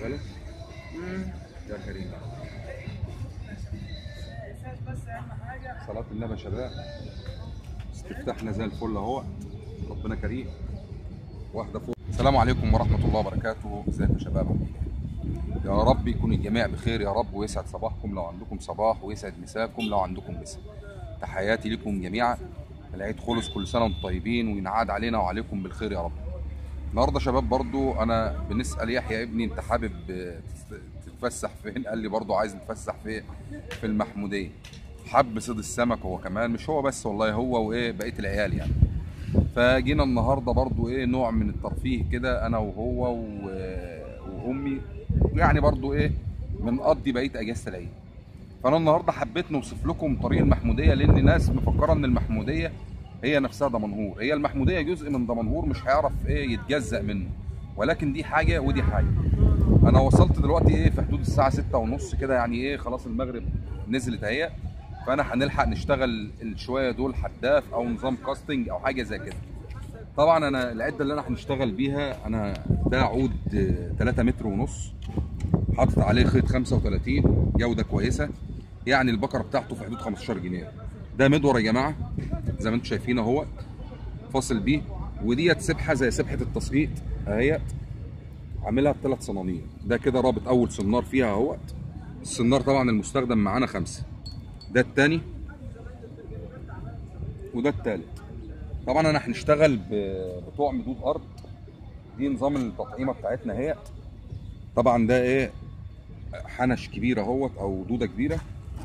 بالك يا كريم صلاة النبي يا شباب استفتحنا زي الفل اهو ربنا كريم واحدة فوق السلام عليكم ورحمة الله وبركاته ازيكم يا شباب عاملين إيه؟ يا رب يكون الجميع بخير يا رب ويسعد صباحكم لو عندكم صباح ويسعد مساكم لو عندكم مساء تحياتي لكم جميعا العيد خلص كل سنة وانتم طيبين وينعاد علينا وعليكم بالخير يا رب النهارده شباب برضو انا بنسال يحيى ابني انت حابب تتفسح فين قال لي برضو عايز نتفسح في في المحموديه حب صيد السمك هو كمان مش هو بس والله هو وايه بقيه العيال يعني فجينا النهارده برضو ايه نوع من الترفيه كده انا وهو و... وامي يعني برضو ايه بنقضي بقيه اجازه العيد فانا النهارده حبيت نوصف لكم طريق المحموديه لان ناس مفكره ان المحموديه هي نفسها دمنهور هي المحموديه جزء من دمنهور مش هيعرف ايه يتجزأ منه ولكن دي حاجه ودي حاجه انا وصلت دلوقتي ايه في حدود الساعه ستة ونص كده يعني ايه خلاص المغرب نزلت اهي فانا هنلحق نشتغل الشويه دول حداف او نظام كاستنج او حاجه زي كده طبعا انا العده اللي انا هنشتغل بيها انا ده عود 3 متر ونص حاطط عليه خيط 35 جوده كويسه يعني البكره بتاعته في حدود 15 جنيه ده مدور يا جماعه زي ما انتم شايفين اهوت فاصل بيه وديت سبحه زي سبحه التسقيط اهيت عاملها بثلاث صنانير ده كده رابط اول سنار فيها اهوت السنار طبعا المستخدم معانا خمسه ده الثاني وده الثالث طبعا انا هنشتغل بطوع مدود ارض دي نظام التطعيمه بتاعتنا اهيت طبعا ده ايه حنش كبير اهوت او دوده كبيره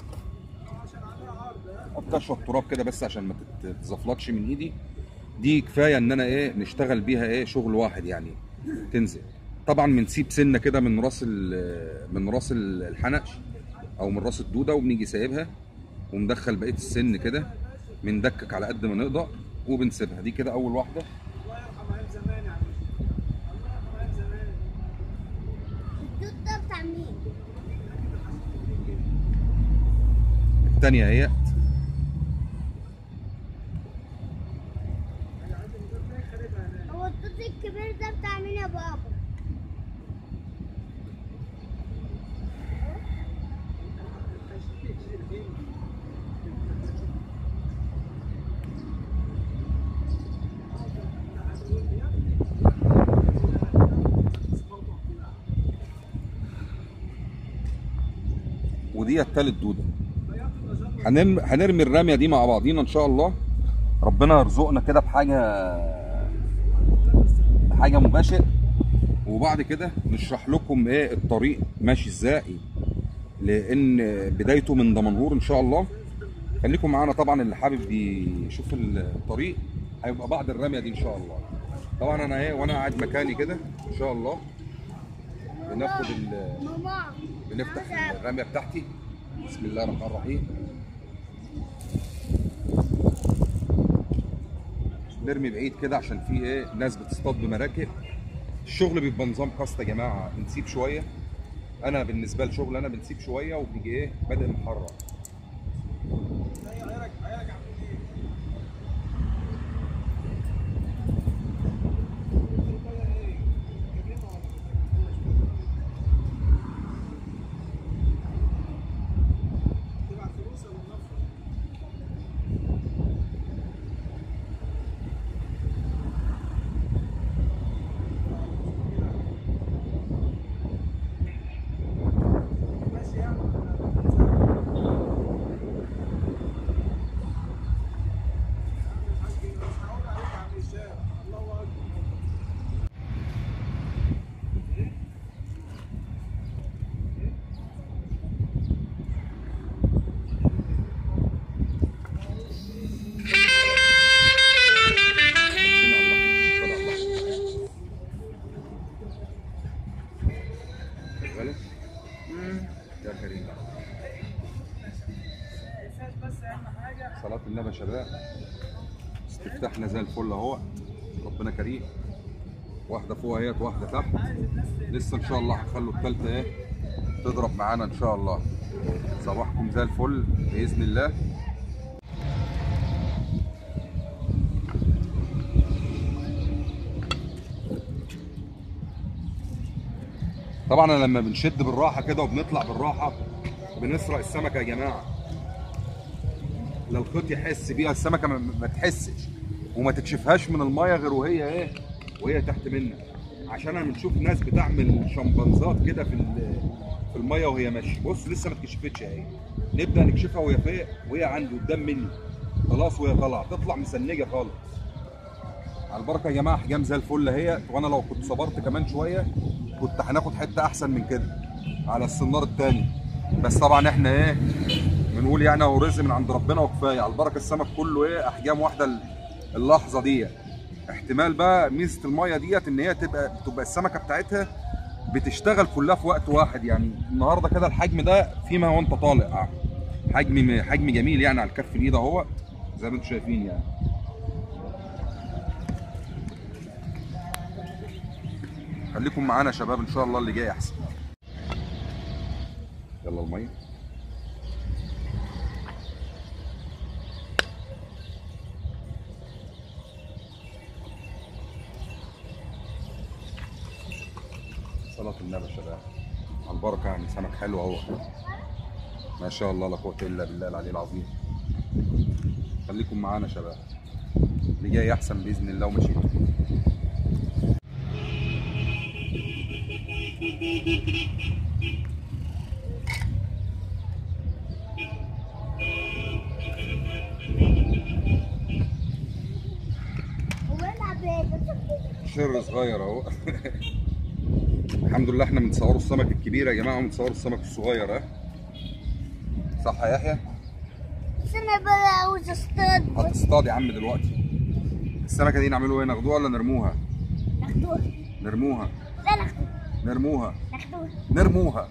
ابطشها التراب كده بس عشان ما تتزفلطش من ايدي دي كفايه ان انا ايه نشتغل بيها ايه شغل واحد يعني تنزل طبعا بنسيب سنه كده من راس من راس الحنش او من راس الدوده وبنيجي سايبها وندخل بقيه السن كده بندكك على قد ما نقدر وبنسيبها دي كده اول واحده الدود بتاع مين؟ الثانيه اهي هو الدود الكبير ده بتاع مين يا بابا؟ ودي التالت دوده هنرمي هنرمي الرميه دي مع بعضينا ان شاء الله ربنا يرزقنا كده بحاجه بحاجه مباشر وبعد كده نشرح لكم ايه الطريق ماشي ازاي لان بدايته من دمنهور ان شاء الله خليكم معانا طبعا اللي حابب يشوف الطريق هيبقى بعد الرميه دي ان شاء الله طبعا انا ايه وانا قاعد مكاني كده ان شاء الله بناخد ال ماما بنفتح الرميه بتاعتي بسم الله الرحمن الرحيم نرمي بعيد كده عشان في ايه ناس بتصطاد بمراكب الشغل بيبقى نظام كاست يا جماعه بنسيب شويه انا بالنسبه لشغل انا بنسيب شويه وبنيجي ايه بادئ محرر بالك يا كريم صلاة النبي يا شباب استفتحنا زي الفل اهو ربنا كريم واحدة فوق اهيت واحدة تحت لسه ان شاء الله هنخلوا التالتة ايه تضرب معانا ان شاء الله صباحكم زي الفل بإذن الله طبعا أنا لما بنشد بالراحه كده وبنطلع بالراحه بنسرق السمكه يا جماعه لا الخيط يحس بيها السمكه ما, ما تحسش وما تكشفهاش من الميه غير وهي ايه وهي تحت منك عشان انا بنشوف ناس بتعمل شمبانزات كده في ال- في الميه وهي ماشيه بص لسه ما اتكشفتش اهي نبدا نكشفها وهي فوق وهي عندي قدام مني خلاص وهي طالعه تطلع مسنجه خالص على البركه يا جماعه احجام زي الفل اهي وانا لو كنت صبرت كمان شويه كنت هناخد حته احسن من كده على السنار التاني بس طبعا احنا ايه بنقول يعني هو رزق من عند ربنا وكفايه على البركه السمك كله ايه احجام واحده ال- اللحظه دي احتمال بقى ميزه الميه ديت ان هي تبقى تبقى السمكه بتاعتها بتشتغل كلها في وقت واحد يعني النهارده كده الحجم ده فيما هو انت طالع حجم حجم جميل يعني على الكف الايد اهو زي ما انتم شايفين يعني خليكم معانا يا شباب ان شاء الله اللي جاي احسن يلا الميه صلاة النبي يا شباب على البركة يعني سمك حلو اهو ما شاء الله لا قوة إلا بالله العلي العظيم خليكم معانا يا شباب اللي جاي أحسن بإذن الله ومشيتوا هو انا بيت شر صغير اهو الحمد لله احنا بنصوروا السمك الكبير يا جماعه وبنصوروا السمك الصغير ها صح يا يحيى بس انا بقى عاوز اصطاد هتصطاد يا عم دلوقتي السمكه دي نعملوا ايه ناخدوها ولا نرموها ناخدوها نرموها لا ناخدوها نرموها ناخدوها نرموها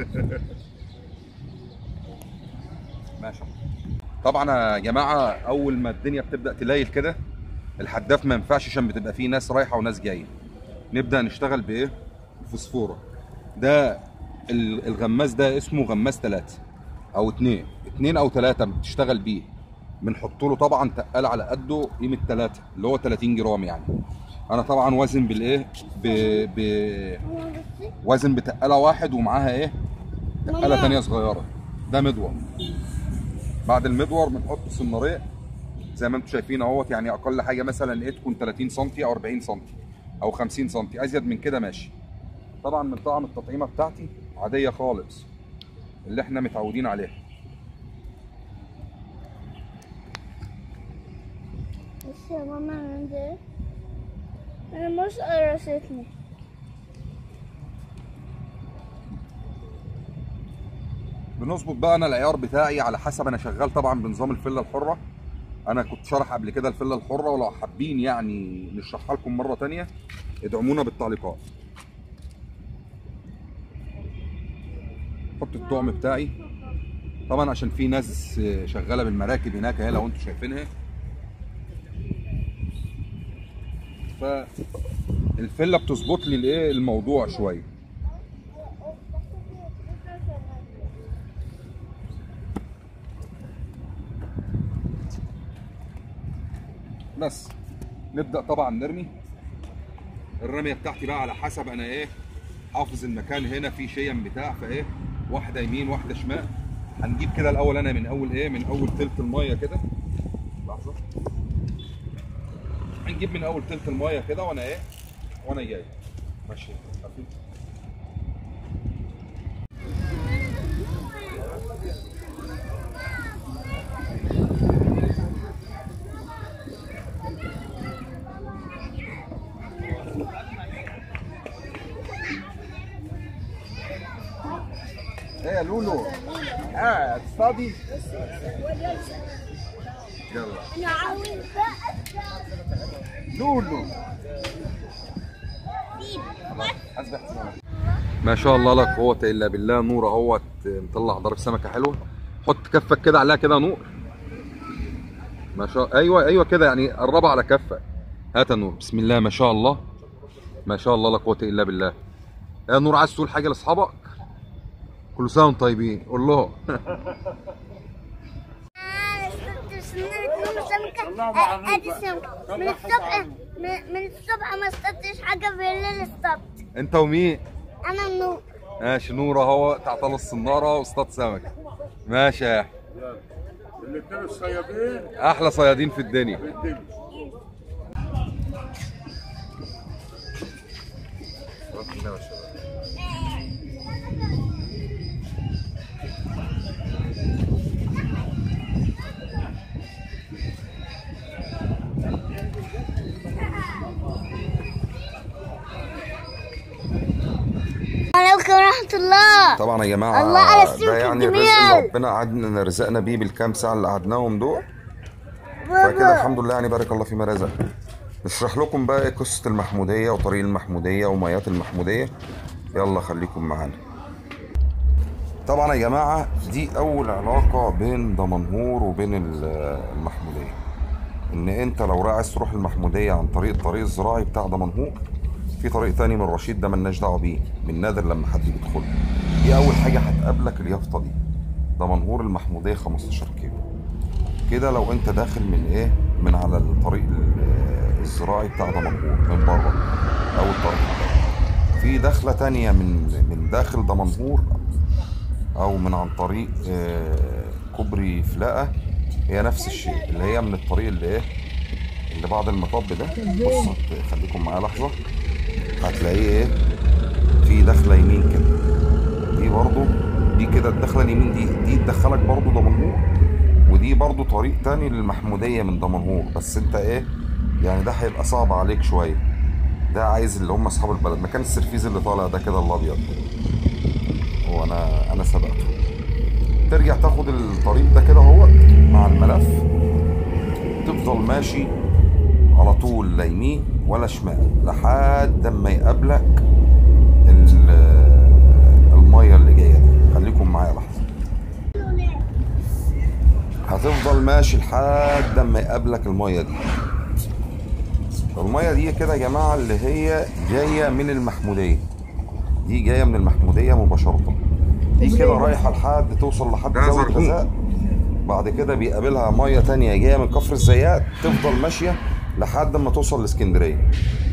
ماشي طبعا يا جماعه اول ما الدنيا بتبدا تليل كده الحداف ما ينفعش عشان بتبقى فيه ناس رايحه وناس جايه نبدا نشتغل بايه الفوسفوره ده ال- الغماز ده اسمه غماز ثلاثة او اتنين اتنين او ثلاثة بتشتغل بيه بنحط له طبعا تقال على قده قيمه ثلاثة اللي هو 30 جرام يعني انا طبعا وزن بالايه ب... ب... هو بصي وزن بتقاله واحد ومعاها ايه تقاله ماما. تانية صغيره ده مدور بعد المدور بنحط السناريه زي ما انتم شايفين اهوت يعني اقل حاجه مثلا ايه تكون 30 سم او 40 سم او 50 سم ازيد من كده ماشي طبعا من طعم التطعيمه بتاعتي عاديه خالص اللي احنا متعودين عليها بصي يا ماما انا عندي ايه انا مش قرصتني بنظبط بقى انا العيار بتاعي على حسب انا شغال طبعا بنظام الفله الحره انا كنت شرح قبل كده الفله الحره ولو حابين يعني نشرحها لكم مره تانية ادعمونا بالتعليقات حط الطعم بتاعي طبعا عشان في ناس شغاله بالمراكب هناك اهي لو انتم شايفينها فالفله بتظبط لي الايه الموضوع شويه بس نبدا طبعا نرمي الرميه بتاعتي بقى على حسب انا ايه حافظ المكان هنا في شيم بتاع فايه واحده يمين واحده شمال هنجيب كده الاول انا من اول ايه من اول تلت الميه كده لحظه هنجيب من اول تلت الميه كده وانا ايه وانا جاي ماشي خفيف. ايه يا لولو اه تصطادي يلا انا عاوز بقى لولو ما شاء الله لا قوة إلا بالله نور اهوت مطلع ضرب سمكة حلوة حط كفك كده عليها كده نور ما شاء ايوه ايوه كده يعني قربها على كفك هات يا نور بسم الله ما شاء الله ما شاء الله لا قوة إلا بالله يا نور عايز تقول حاجة لأصحابك كل سنة وانتم طيبين قول لهم ادي سمكة من الصبح من من الصبح ما اصطدتش حاجة بالليل اصطدت انت ومين انا النور ماشي نور اهو تعطل الصناره واصطاد سمك ماشي يا يحيى الاثنين الصيادين احلى صيادين في الدنيا في الدنيا عليكم ورحمة الله طبعا يا جماعه الله على السمك ده يعني الرزق الجميل. اللي ربنا قعدنا رزقنا بيه بالكام ساعه اللي قعدناهم دول فكده الحمد لله يعني بارك الله فيما رزق نشرح لكم بقى إيه قصه المحموديه وطريق المحموديه وميات المحموديه يلا خليكم معانا طبعا يا جماعه دي اول علاقه بين دمنهور وبين ال- المحموديه ان انت لو عايز تروح المحموديه عن طريق الطريق الزراعي بتاع دمنهور في طريق تاني من رشيد ده ملناش دعوه بيه من نادر لما حد بيدخل دي اول حاجه هتقابلك اليافطه دي دمنهور المحموديه 15 كيلو كده لو انت داخل من ايه من على الطريق ال- الزراعي بتاع دمنهور من بره او الطريق ده. في دخله تانية من من داخل دمنهور او من عن طريق آه، كوبري فلاقه هي نفس الشيء اللي هي من الطريق اللي ايه اللي بعد المطب ده بص خليكم معايا لحظه هتلاقيه ايه في دخله يمين كده دي برضو دي كده الدخله اليمين دي دي تدخلك برضو دمنهور ودي برضو طريق تاني للمحموديه من دمنهور بس انت ايه يعني ده هيبقى صعب عليك شويه ده عايز اللي هم اصحاب البلد مكان السرفيز اللي طالع ده كده الابيض هو انا انا سبقته ترجع تاخد الطريق ده كده اهو مع الملف تفضل ماشي على طول لا يمين ولا شمال لحد ما يقابلك ال- الميه اللي جايه دي خليكم معايا لحظه هتفضل ماشي لحد ما يقابلك الميه دي الميه دي كده يا جماعه اللي هي جايه من المحموديه دي جايه من المحموديه مباشره دي كده رايحه لحد توصل لحد زاويه غزاء بعد كده بيقابلها ميه تانية جايه من كفر الزيات تفضل ماشيه لحد ما توصل لاسكندريه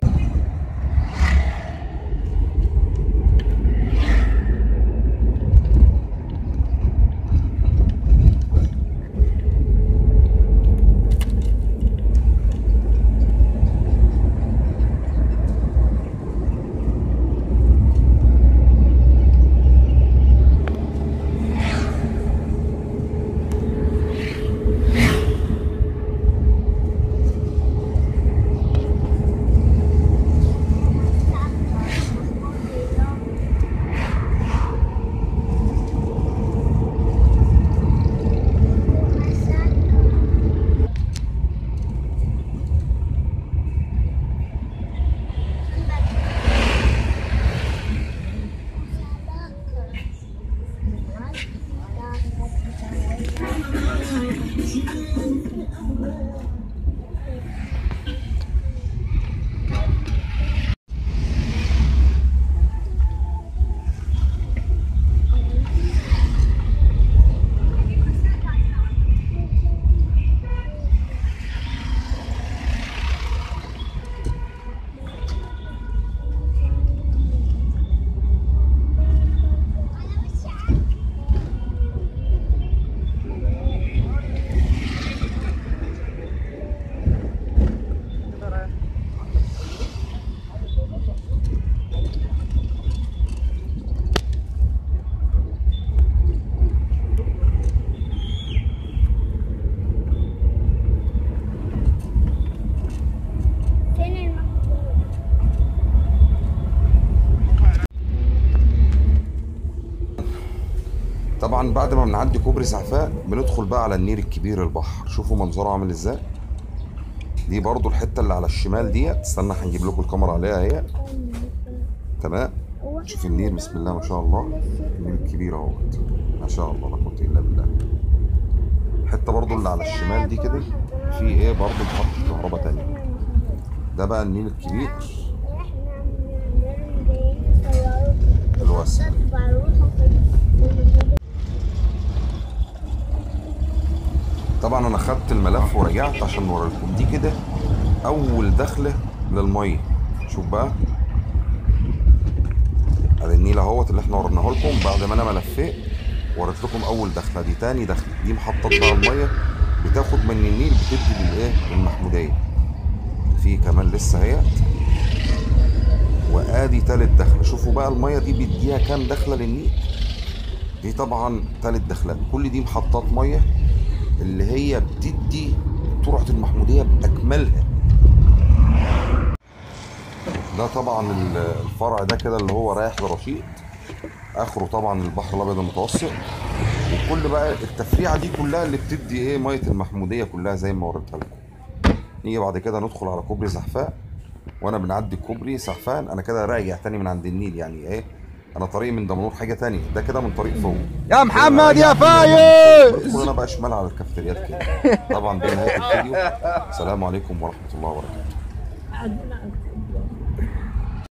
فين المحمود طبعا بعد ما بنعدي كوبري سعفاء بندخل بقى على النيل الكبير البحر شوفوا منظره عامل ازاي دي برضو الحته اللي على الشمال ديت استنى هنجيب لكم الكاميرا عليها اهي تمام شوف النيل بسم الله ما شاء الله النيل الكبير اهوت ما شاء الله لا قوه الا بالله الحته برضو اللي على الشمال دي كده في ايه برضو محطه كهرباء تانية ده بقى النيل الكبير الواسع طبعا انا خدت الملف ورجعت عشان اوريكم دي كده اول دخله للميه شوف بقى ادي النيل اهو اهوت اللي احنا وريناه لكم بعد ما انا ملفيت وريت لكم اول دخله دي تاني دخله دي محطات بقى الميه بتاخد من النيل بتدي للايه للمحموديه في كمان لسه اهيت وادي تالت دخله شوفوا بقى الميه دي بيديها كام دخله للنيل دي طبعا تالت دخله كل دي محطات ميه اللي هي بتدي ترعه المحموديه باكملها ده طبعا ال- الفرع ده كده اللي هو رايح لرشيد اخره طبعا البحر الابيض المتوسط وكل بقى التفريعه دي كلها اللي بتدي ايه ميه المحموديه كلها زي ما وريتها لكم نيجي بعد كده ندخل على كوبري زحفان وانا بنعدي كوبري سحفان انا كده راجع تاني من عند النيل يعني ايه انا طريقي من دمنهور حاجه تانية ده كده من طريق فوق يا محمد يا بدخل فايز انا بقى شمال على الكافتريات كده طبعا دي نهايه الفيديو السلام عليكم ورحمه الله وبركاته